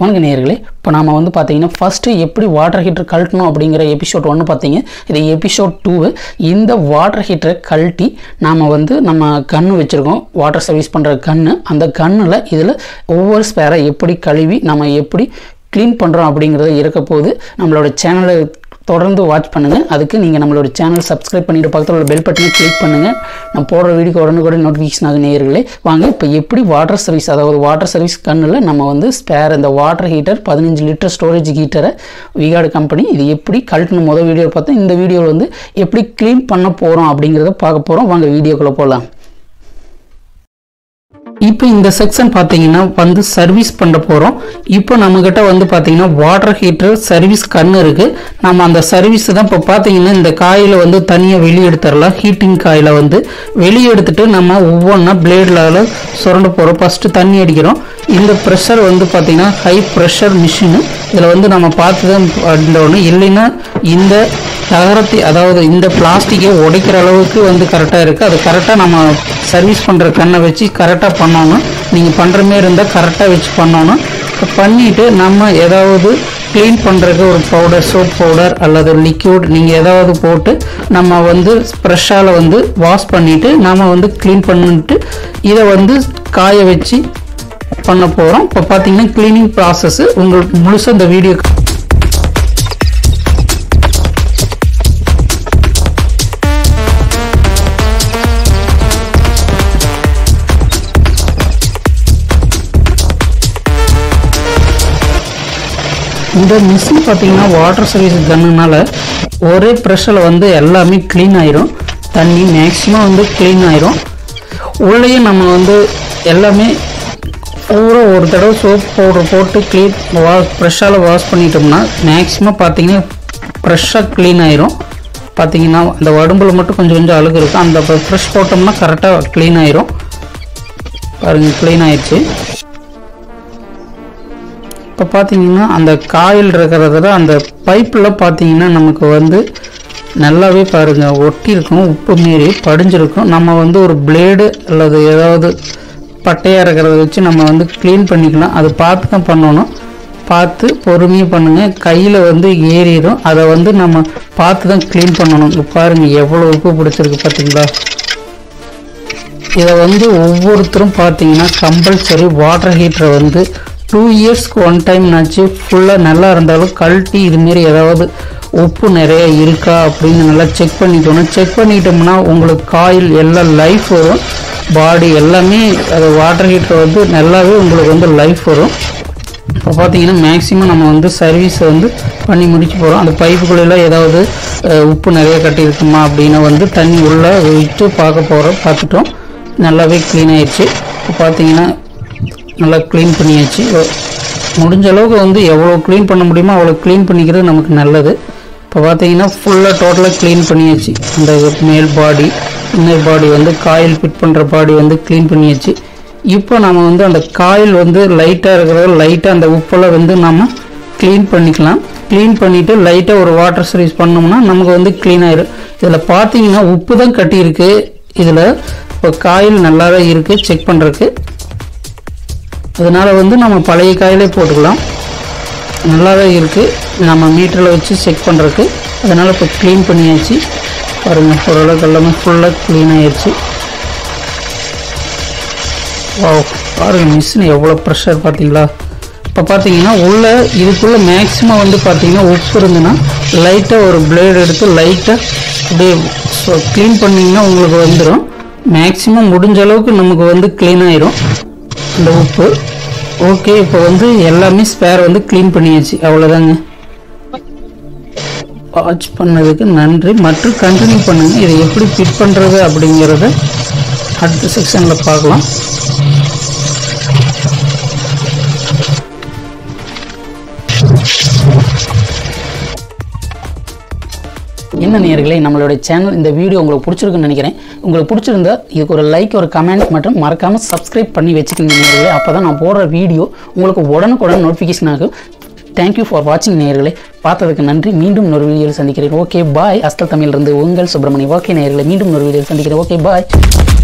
வணக்க நேயர்களே இப்போ நாம் வந்து பார்த்தீங்கன்னா ஃபஸ்ட்டு எப்படி வாட்டர் ஹீட்டர் கழட்டணும் அப்படிங்கிற எபிசோட் ஒன்று பார்த்தீங்க இது எபிசோட் டூவு இந்த வாட்டர் ஹீட்டரை கழட்டி நாம் வந்து நம்ம கன்று வச்சுருக்கோம் வாட்டர் சர்வீஸ் பண்ணுற கன்று அந்த கன்னில் இதில் ஒவ்வொரு ஸ்பேரை எப்படி கழுவி நம்ம எப்படி க்ளீன் பண்ணுறோம் அப்படிங்கிறத இருக்க போது நம்மளோட சேனலை தொடர்ந்து வாட்ச் பண்ணுங்கள் அதுக்கு நீங்கள் நம்மளோட சேனல் சப்ஸ்கிரைப் பண்ணிட்டு பக்கத்தில் உள்ள பெல் பட்டனை கிளிக் பண்ணுங்கள் நான் போடுற வீடியோ உடனுக்குடன் நோட்டிஃபிகேஷன் ஆகும் நேயர்களே வாங்க இப்போ எப்படி வாட்டர் சர்வீஸ் அதாவது வாட்டர் சர்வீஸ் கண்ணில் நம்ம வந்து ஸ்பேர் இந்த வாட்டர் ஹீட்டர் பதினஞ்சு லிட்டர் ஸ்டோரேஜ் ஹீட்டரை விகாடு கம்பெனி இது எப்படி கழட்டணும் முதல் வீடியோ பார்த்தா இந்த வீடியோவில் வந்து எப்படி க்ளீன் பண்ண போகிறோம் அப்படிங்கிறத பார்க்க போகிறோம் வாங்க வீடியோக்குள்ளே போகலாம் இப்போ இந்த செக்ஷன் பார்த்தீங்கன்னா வந்து சர்வீஸ் பண்ண போகிறோம் இப்போ நம்மக்கிட்ட வந்து பார்த்தீங்கன்னா வாட்டர் ஹீட்டர் சர்வீஸ் கண் இருக்குது நம்ம அந்த சர்வீஸ் தான் இப்போ பார்த்தீங்கன்னா இந்த காயில் வந்து தனியாக வெளியே எடுத்துடலாம் ஹீட்டிங் காயில் வந்து வெளியே எடுத்துட்டு நம்ம ஒவ்வொன்றா பிளேடில் சுரண்ட போகிறோம் ஃபஸ்ட்டு தண்ணி அடிக்கிறோம் இந்த ப்ரெஷர் வந்து பார்த்தீங்கன்னா ஹை ப்ரெஷர் மிஷினு இதில் வந்து நம்ம பார்த்து தான் பண்ணணும் இல்லைன்னா இந்த தகரத்தை அதாவது இந்த பிளாஸ்டிக்கை உடைக்கிற அளவுக்கு வந்து கரெக்டாக இருக்குது அது கரெக்டாக நம்ம சர்வீஸ் பண்ணுற கண்ணை வச்சு கரெக்டாக பண்ணணும் நீங்கள் பண்ணுற மாரி இருந்தால் கரெக்டாக வச்சு பண்ணணும் இப்போ பண்ணிவிட்டு நம்ம ஏதாவது க்ளீன் பண்ணுறதுக்கு ஒரு பவுடர் சோப் பவுடர் அல்லது லிக்யூட் நீங்கள் ஏதாவது போட்டு நம்ம வந்து ப்ரெஷ்ஷால் வந்து வாஷ் பண்ணிவிட்டு நம்ம வந்து க்ளீன் பண்ணிட்டு இதை வந்து காய வச்சு பண்ண போகிறோம் இப்போ பார்த்தீங்கன்னா க்ளீனிங் ப்ராசஸ் உங்களுக்கு முழுசாக இந்த வீடியோ இந்த மிஷின் பார்த்தீங்கன்னா வாட்டர் சர்வீஸ் கன்னுனால ஒரே ப்ரெஷரில் வந்து எல்லாமே க்ளீன் ஆயிரும் தண்ணி மேக்ஸிமம் வந்து க்ளீன் ஆயிரும் உள்ளேயும் நம்ம வந்து எல்லாமே பூரா ஒரு தடவை சோப் பவுடர் போட்டு க்ளீன் வா ப்ரெஷ்ஷால் வாஷ் பண்ணிட்டோம்னா மேக்ஸிமம் பார்த்தீங்கன்னா ஃப்ரெஷ்ஷாக க்ளீன் ஆயிரும் பார்த்தீங்கன்னா அந்த உடம்புல மட்டும் கொஞ்சம் கொஞ்சம் அழுகு இருக்கும் அந்த ஃப்ரெஷ் போட்டோம்னா கரெக்டாக க்ளீன் ஆயிரும் பாருங்கள் க்ளீன் ஆயிடுச்சு இப்போ பார்த்தீங்கன்னா அந்த காயில் இருக்கிறதுல அந்த பைப்பில் பார்த்தீங்கன்னா நமக்கு வந்து நல்லாவே பாருங்கள் ஒட்டி இருக்கும் உப்பு மீறி படிஞ்சிருக்கும் நம்ம வந்து ஒரு பிளேடு அல்லது ஏதாவது பட்டையாக இருக்கிறத வச்சு நம்ம வந்து க்ளீன் பண்ணிக்கலாம் அது பார்த்து தான் பண்ணணும் பார்த்து பொறுமையாக பண்ணுங்கள் கையில் வந்து ஏறிடும் அதை வந்து நம்ம பார்த்து தான் க்ளீன் பண்ணணும் இங்க பாருங்கள் எவ்வளோ உப்பு பிடிச்சிருக்கு பார்த்தீங்களா இதை வந்து ஒவ்வொருத்தரும் பார்த்தீங்கன்னா கம்பல்சரி வாட்டர் ஹீட்டரை வந்து டூ இயர்ஸ்க்கு ஒன் டைம்னாச்சு ஃபுல்லாக நல்லா இருந்தாலும் கழட்டி இதுமாரி ஏதாவது உப்பு நிறைய இருக்கா அப்படின்னு நல்லா செக் பண்ணிக்கணும் செக் பண்ணிட்டோம்னா உங்களுக்கு காயில் எல்லாம் லைஃப் வரும் பாடி எல்லாமே அது வாட்டர் ஹீட்டர் வந்து நல்லாவே உங்களுக்கு வந்து லைஃப் வரும் இப்போ பார்த்தீங்கன்னா மேக்ஸிமம் நம்ம வந்து சர்வீஸை வந்து பண்ணி முடிச்சு போகிறோம் அந்த பைப்புக்குள்ளெல்லாம் ஏதாவது அஹ், உப்பு நிறைய கட்டியிருக்குமா அப்படின்னு வந்து தண்ணி உள்ளே விட்டு பார்க்க போகிறோம் பார்த்துட்டோம் நல்லாவே க்ளீன் ஆயிடுச்சு இப்போ பார்த்தீங்கன்னா நல்லா க்ளீன் பண்ணியாச்சு முடிஞ்ச அளவுக்கு வந்து எவ்வளோ க்ளீன் பண்ண முடியுமோ அவ்வளோ க்ளீன் பண்ணிக்கிறது நமக்கு நல்லது இப்போ பார்த்தீங்கன்னா ஃபுல்லாக டோட்டலாக க்ளீன் பண்ணியாச்சு அந்த மேல் பாடி இன்னர் பாடி வந்து காயில் ஃபிட் பண்ணுற பாடி வந்து க்ளீன் பண்ணியாச்சு இப்போ நம்ம வந்து அந்த காயில் வந்து லைட்டாக இருக்கிறத லைட்டாக அந்த உப்பெல்லாம் வந்து நம்ம க்ளீன் பண்ணிக்கலாம் க்ளீன் பண்ணிவிட்டு லைட்டாக ஒரு வாட்டர் சர்வீஸ் பண்ணோம்னா நமக்கு வந்து க்ளீன் ஆயிடும் இதில் பார்த்தீங்கன்னா உப்பு தான் கட்டியிருக்கு இதில் இப்போ காயில் நல்லா தான் இருக்குது செக் பண்ணுறதுக்கு அதனால் வந்து நம்ம பழைய காயிலே போட்டுக்கலாம் நல்லா தான் இருக்குது நம்ம மீட்டரில் வச்சு செக் பண்ணுறதுக்கு அதனால் இப்போ க்ளீன் பண்ணியாச்சு பாருங்கள் ஓரளவுக்கு எல்லாமே ஃபுல்லாக க்ளீன் ஆயிடுச்சு வா பாருங்கள் மிஷின் எவ்வளோ ப்ரெஷர் பார்த்தீங்களா இப்போ பார்த்தீங்கன்னா உள்ள இதுக்குள்ளே மேக்ஸிமம் வந்து பார்த்தீங்கன்னா உப்பு இருந்துன்னா லைட்டாக ஒரு பிளேடு எடுத்து லைட்டாக அப்படியே க்ளீன் பண்ணிங்கன்னா உங்களுக்கு வந்துடும் மேக்ஸிமம் முடிஞ்ச அளவுக்கு நமக்கு வந்து க்ளீன் ஆயிரும் இந்த உப்பு ஓகே இப்போ வந்து எல்லாமே ஸ்பேர் வந்து க்ளீன் பண்ணியாச்சு அவ்வளோதாங்க வாட்ச் பண்ணதுக்கு நன்றி மற்றும் கண்டினியூ பண்ணுங்க இதை எப்படி ஃபிட் பண்ணுறது அப்படிங்கிறத அடுத்த செக்ஷனில் பார்க்கலாம் என்ன நேயர்களே நம்மளுடைய சேனல் இந்த வீடியோ உங்களுக்கு பிடிச்சிருக்குன்னு நினைக்கிறேன் உங்களுக்கு பிடிச்சிருந்தா இதுக்கு ஒரு லைக் ஒரு கமெண்ட் மற்றும் மறக்காமல் சப்ஸ்கிரைப் பண்ணி வச்சுக்கோங்க நேயர்களே அப்போ தான் நான் போடுற வீடியோ உங்களுக்கு உடனுக்குடன் நோட்டிஃபிகேஷன் ஆகும் தேங்க்யூ ஃபார் வாட்சிங் நேயர்களே பார்த்ததுக்கு நன்றி மீண்டும் ஒரு வீடியோவில் சந்திக்கிறேன் ஓகே பாய் அஸ்தல் தமிழிலிருந்து உங்கள் சுப்பிரமணி ஓகே நேயர்களே மீண்டும் ஒரு வீடியோவில் சந்திக்கிறேன் ஓகே பாய்